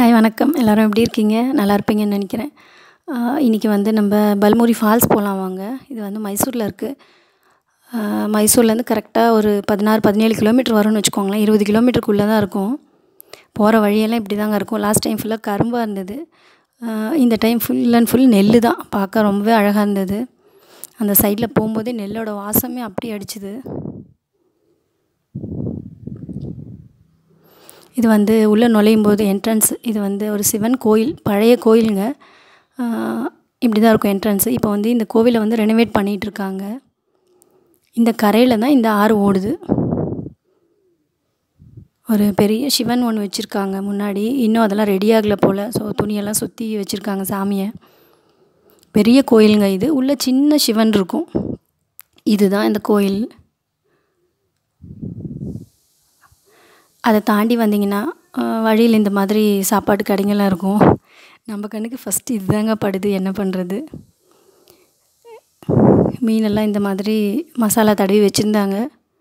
hi வணக்கம் எல்லோரும் எப்படி இருக்கீங்க நல்லா இருப்பீங்கன்னு நினைக்கிறேன் இன்றைக்கி வந்து நம்ம பல்முரி ஃபால்ஸ் போகலாம் வாங்க இது வந்து மைசூரில் இருக்குது மைசூர்லேருந்து கரெக்டாக ஒரு பதினாறு பதினேழு கிலோமீட்டர் வரும்னு வச்சுக்கோங்களேன் இருபது கிலோமீட்டருக்குள்ளே தான் இருக்கும் போகிற வழியெல்லாம் இப்படி தாங்க இருக்கும் லாஸ்ட் டைம் ஃபுல்லாக கரும்பாக இருந்தது இந்த டைம் ஃபுல் அண்ட் ஃபுல் நெல் தான் பார்க்க ரொம்பவே அழகாக இருந்தது அந்த சைடில் போகும்போதே நெல்லோட வாசமே அப்படி அடிச்சுது இது வந்து உள்ளே நுழையும் போது என்ட்ரன்ஸ் இது வந்து ஒரு சிவன் கோயில் பழைய கோயிலுங்க இப்படி தான் இருக்கும் என்ட்ரன்ஸு இப்போ வந்து இந்த கோவிலை வந்து ரெனோவேட் பண்ணிகிட்ருக்காங்க இந்த கரையில் தான் இந்த ஆறு ஓடுது ஒரு பெரிய சிவன் ஒன்று வச்சுருக்காங்க முன்னாடி இன்னும் அதெல்லாம் ரெடி ஆகலை போல் ஸோ துணியெல்லாம் சுற்றி வச்சுருக்காங்க சாமியை பெரிய கோயிலுங்க இது உள்ளே சின்ன சிவன் இருக்கும் இதுதான் இந்த கோயில் அதை தாண்டி வந்தீங்கன்னா வழியில் இந்த மாதிரி சாப்பாடு கடைங்கள்லாம் இருக்கும் நம்ம கண்ணுக்கு ஃபஸ்ட்டு இதுதாங்க படுது என்ன பண்ணுறது மீனெல்லாம் இந்த மாதிரி மசாலா தடவி வச்சுருந்தாங்க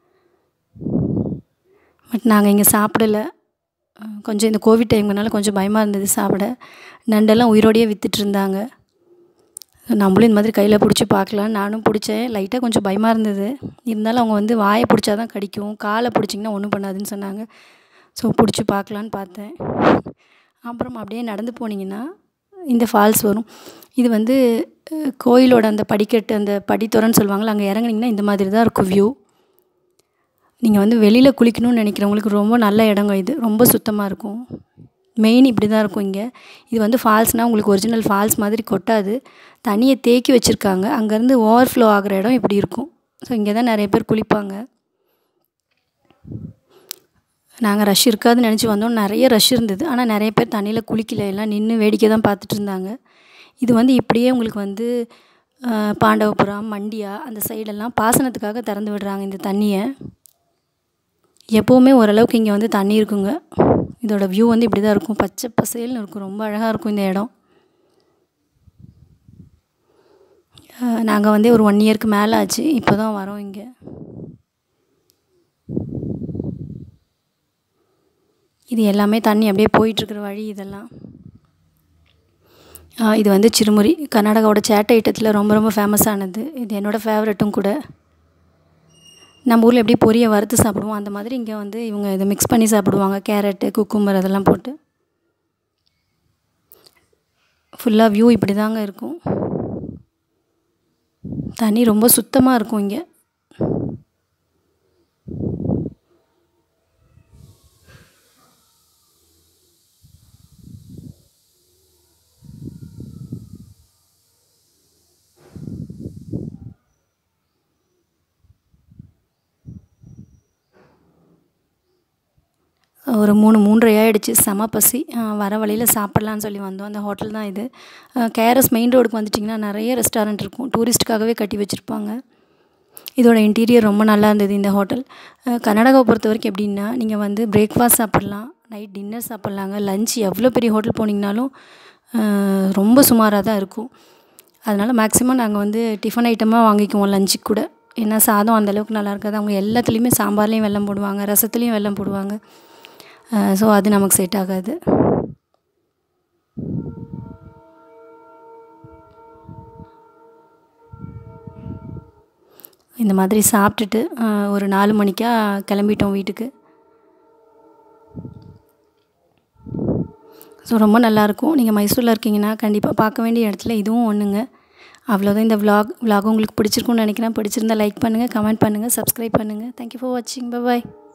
பட் நாங்கள் இங்கே சாப்பிடலை கொஞ்சம் இந்த கோவிட் டைம்னால கொஞ்சம் பயமாக இருந்தது சாப்பிட நண்டெல்லாம் உயிரோடையே விற்றுட்ருந்தாங்க நம்மளும் இந்த மாதிரி கையில் பிடிச்சி பார்க்கலாம் நானும் பிடிச்சேன் லைட்டாக கொஞ்சம் பயமாக இருந்தது இருந்தாலும் அவங்க வந்து வாயை பிடிச்சா தான் கடிக்கும் காலை பிடிச்சிங்கன்னா ஒன்றும் பண்ணாதுன்னு சொன்னாங்க ஸோ பிடிச்சி பார்க்கலான்னு பார்த்தேன் அப்புறம் அப்படியே நடந்து போனீங்கன்னா இந்த ஃபால்ஸ் வரும் இது வந்து கோயிலோட அந்த படிக்கட்டு அந்த படித்துறன்னு சொல்லுவாங்கள்ல அங்கே இறங்குனீங்கன்னா இந்த மாதிரி தான் இருக்கும் வியூ நீங்கள் வந்து வெளியில் குளிக்கணும்னு நினைக்கிறவங்களுக்கு ரொம்ப நல்ல இடங்க இது ரொம்ப சுத்தமாக இருக்கும் மெயின் இப்படி தான் இருக்கும் இங்கே இது வந்து ஃபால்ஸ்னால் உங்களுக்கு ஒரிஜினல் ஃபால்ஸ் மாதிரி கொட்டாது தண்ணியை தேக்கி வச்சுருக்காங்க அங்கேருந்து ஓவர்ஃப்ளோ ஆகிற இடம் இப்படி இருக்கும் ஸோ இங்கே தான் நிறைய பேர் குளிப்பாங்க நாங்கள் ரஷ் இருக்காதுன்னு நினச்சி வந்தோம் நிறைய ரஷ் இருந்தது ஆனால் நிறைய பேர் தண்ணியில் குளிக்கல எல்லாம் நின்று வேடிக்கை தான் பார்த்துட்டு இருந்தாங்க இது வந்து இப்படியே உங்களுக்கு வந்து பாண்டவபுரம் மண்டியா அந்த சைடெல்லாம் பாசனத்துக்காக திறந்து விடுறாங்க இந்த தண்ணியை எப்போவுமே ஓரளவுக்கு இங்கே வந்து தண்ணி இருக்குங்க இதோட வியூ வந்து இப்படி தான் இருக்கும் பச்சை பசேல்னு இருக்கும் ரொம்ப அழகாக இருக்கும் இந்த இடம் நாங்கள் வந்து ஒரு ஒன் இயருக்கு மேலே ஆச்சு இப்போ தான் வரோம் இங்கே இது எல்லாமே தண்ணி அப்படியே போயிட்டுருக்குற வழி இதெல்லாம் இது வந்து சிறுமுறி கர்நாடகாவோட சேட்டை ஐட்டத்தில் ரொம்ப ரொம்ப ஃபேமஸானது இது என்னோடய ஃபேவரட்டும் கூட நம்ம ஊரில் எப்படி பொரியை வறுத்து சாப்பிடுவோம் அந்த மாதிரி இங்கே வந்து இவங்க இதை மிக்ஸ் பண்ணி சாப்பிடுவாங்க கேரட்டு குக்கும்பர் அதெல்லாம் போட்டு ஃபுல்லாக வியூ இப்படி தாங்க இருக்கும் தண்ணி ரொம்ப சுத்தமாக இருக்கும் இங்கே ஒரு மூணு மூன்றரை ஆகிடுச்சு செம பசி வர வழியில் சாப்பிட்லான்னு சொல்லி வந்தோம் அந்த ஹோட்டல் தான் இது கேரஸ் மெயின் ரோடுக்கு வந்துட்டிங்கன்னா நிறைய ரெஸ்டாரண்ட் இருக்கும் டூரிஸ்ட்டுக்காகவே கட்டி வச்சுருப்பாங்க இதோட இன்டீரியர் ரொம்ப நல்லா இருந்தது இந்த ஹோட்டல் கர்நாடகாவை பொறுத்த வரைக்கும் எப்படின்னா நீங்கள் வந்து பிரேக்ஃபாஸ்ட் சாப்பிட்லாம் நைட் டின்னர் சாப்பிட்லாங்க லஞ்ச் எவ்வளோ பெரிய ஹோட்டல் போனீங்கனாலும் ரொம்ப சுமாராக தான் இருக்கும் அதனால் மேக்ஸிமம் நாங்கள் வந்து டிஃபன் ஐட்டமாக வாங்கிக்குவோம் லஞ்சுக்கு கூட ஏன்னா சாதம் அந்தளவுக்கு நல்லா இருக்காது அவங்க எல்லாத்துலேயுமே சாம்பார்லேயும் வெல்லம் போடுவாங்க ரசத்துலேயும் வெல்லம் போடுவாங்க ஸோ அது நமக்கு செட் ஆகாது இந்த மாதிரி சாப்பிட்டுட்டு ஒரு நாலு மணிக்காக கிளம்பிட்டோம் வீட்டுக்கு ஸோ ரொம்ப நல்லாயிருக்கும் நீங்கள் மைசூரில் இருக்கீங்கன்னா கண்டிப்பாக பார்க்க வேண்டிய இடத்துல இதுவும் ஒன்றுங்க அவ்வளோதான் இந்த விலாக் விலாக் உங்களுக்கு பிடிச்சிருக்குன்னு நினைக்கிறேன் பிடிச்சிருந்தா லைக் பண்ணுங்கள் கமெண்ட் பண்ணுங்கள் சப்ஸ்கிரைப் பண்ணுங்கள் தேங்க்யூ ஃபார் வாட்சிங் பாய்